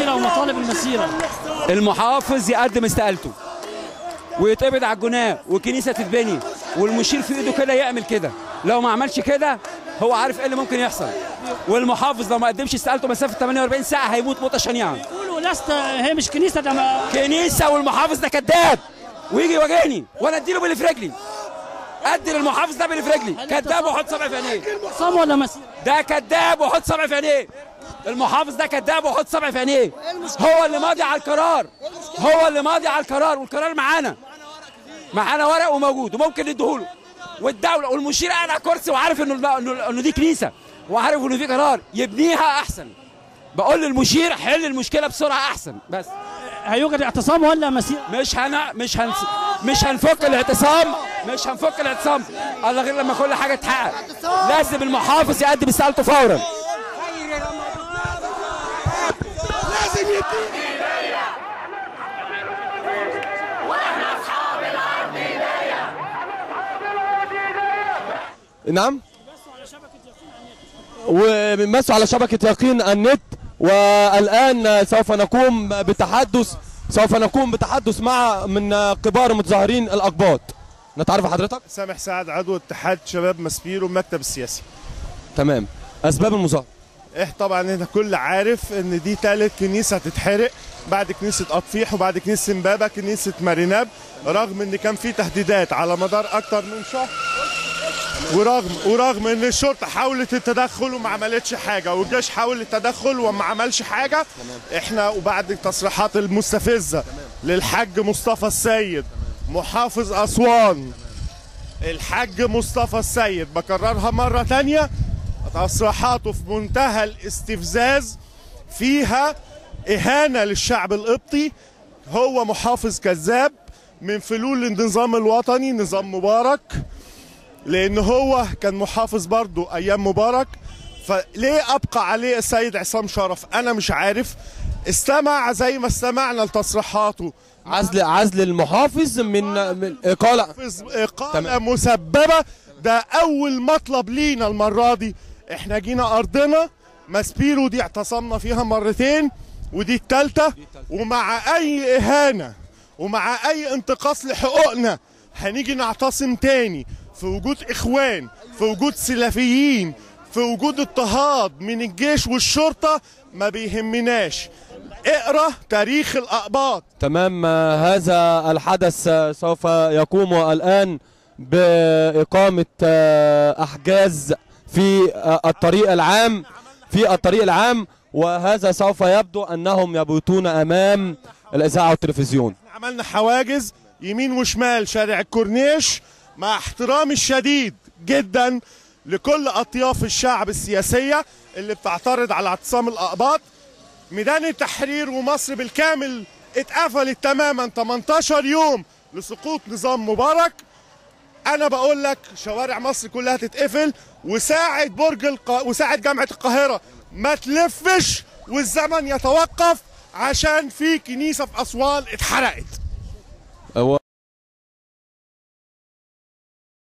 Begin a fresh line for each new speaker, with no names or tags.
المسيره ومطالب المسيره
المحافظ يقدم استقالته ويتقبض على الجناه والكنيسه تتبني والمشير في ايده كده يعمل كده لو ما عملش كده هو عارف ايه اللي ممكن يحصل والمحافظ لو ما قدمش استقالته مسافه 48 ساعه هيموت موته شنيعه
يقولوا لست هي مش كنيسه ده ما-
كنيسه والمحافظ ده كذاب ويجي يواجهني وانا اديله باللي في رجلي ادي للمحافظ ده باللي في رجلي كذاب وحط صبعي في عينيه
اعتصام ولا مسيره
ده كذاب وحط صبعي في عينيه المحافظ ده كذاب وحط صبعي في عينيه هو اللي ماضي على القرار هو اللي ماضي على القرار والقرار معانا معانا ورق وموجود وممكن نديهوله والدوله والمشير قاعد على الكرسي وعارف انه انه انه دي كنيسه وعارف انه في قرار يبنيها احسن بقول للمشير حل المشكله بسرعه احسن بس
هيوجد اعتصام ولا مسيره
مش هن مش هن مش هنفك الاعتصام مش هنفك الاعتصام الا غير لما كل حاجه تتحقق لازم المحافظ يقدم استقالته فورا
نعم وبنمسوا على شبكة يقين النت والآن سوف نقوم بتحدث سوف نقوم بتحدث مع من كبار المتظاهرين الأقباط نتعرف حضرتك
سامح سعد عضو اتحاد شباب مسبيرو المكتب السياسي
تمام أسباب المظاهرة
ايه طبعا انت كل عارف ان دي تالت كنيسه هتتحرق بعد كنيسه اطفيح وبعد كنيسه امبابه كنيسه ماريناب رغم ان كان في تهديدات على مدار اكتر من شهر ورغم ورغم ان الشرطه حاولت التدخل وما عملتش حاجه والجيش حاول التدخل وما عملش حاجه احنا وبعد التصريحات المستفزه للحاج مصطفى السيد محافظ اسوان الحاج مصطفى السيد بكررها مره تانية تصريحاته في منتهى الاستفزاز فيها إهانة للشعب القبطي هو محافظ كذاب من فلول النظام الوطني نظام مبارك لأن هو كان محافظ برضو أيام مبارك فليه أبقى عليه السيد عصام شرف أنا مش عارف استمع زي ما استمعنا لتصريحاته
عزل عزل المحافظ من من إقالة
محافظ إقالة
تمام.
مسببة ده أول مطلب لينا المرة دي إحنا جينا أرضنا ماسبيرو دي اعتصمنا فيها مرتين ودي التالتة ومع أي إهانة ومع أي انتقاص لحقوقنا هنيجي نعتصم تاني في وجود إخوان في وجود سلفيين في وجود اضطهاد من الجيش والشرطة ما بيهمناش اقرا تاريخ الأقباط
تمام آه، هذا الحدث آه، سوف يقوم الآن بإقامة آه، أحجاز في آه، الطريق العام في الطريق العام وهذا سوف يبدو أنهم يبيتون أمام الإذاعة والتلفزيون
عملنا حواجز يمين وشمال شارع الكورنيش مع احترامي الشديد جدا لكل اطياف الشعب السياسيه اللي بتعترض على اعتصام الاقباط ميدان التحرير ومصر بالكامل اتقفلت تماما 18 يوم لسقوط نظام مبارك انا بقول لك شوارع مصر كلها تتقفل وساعة برج الق... وساعة جامعة القاهرة ما تلفش والزمن يتوقف عشان في كنيسة في أسوان اتحرقت
هو